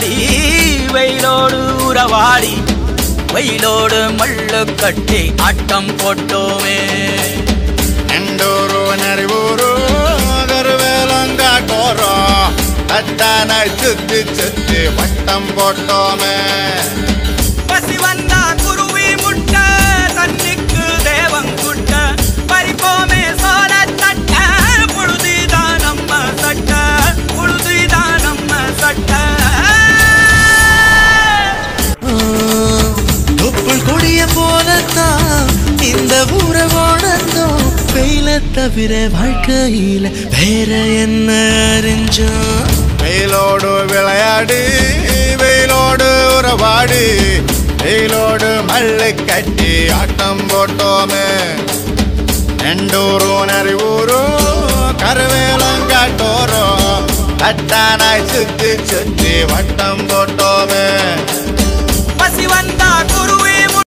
விளையாடி வெயிலோடு உறவாடி வெயிலோடு மல்லு கட்டி ஆட்டம் போட்டோமே ಎಂಡೂರು ನರಿವೂರು கருவேலங்காட்டோரோ தட்டான சுத்தி சுத்தி வட்டம் போட்டோமே பசி வந்தா குருவி முட்ட தண்ணிக்கு தேவங்குட்ட பறிப்போமே சோழ தட்ட புழுதிதான் நம்ம சட்ட புழுதிதான் நம்ம சட்ட தொப்புள் கொடிய போலத்தான் இந்த ஊரை வாழ்ந்தோம் வெயில தவிர வாழ்க்கையில வேற என்ன அறிஞ்சோம் வெயிலோடு விளையாடி வெயிலோடு உறவாடி வெயிலோடு மல்லு கட்டி ஆட்டம் போட்டோமே எண்டூரு நரிவூரு கருவேலங்காட்டோரோ தட்டானாய் சுத்தி சுத்தி வட்டம் போ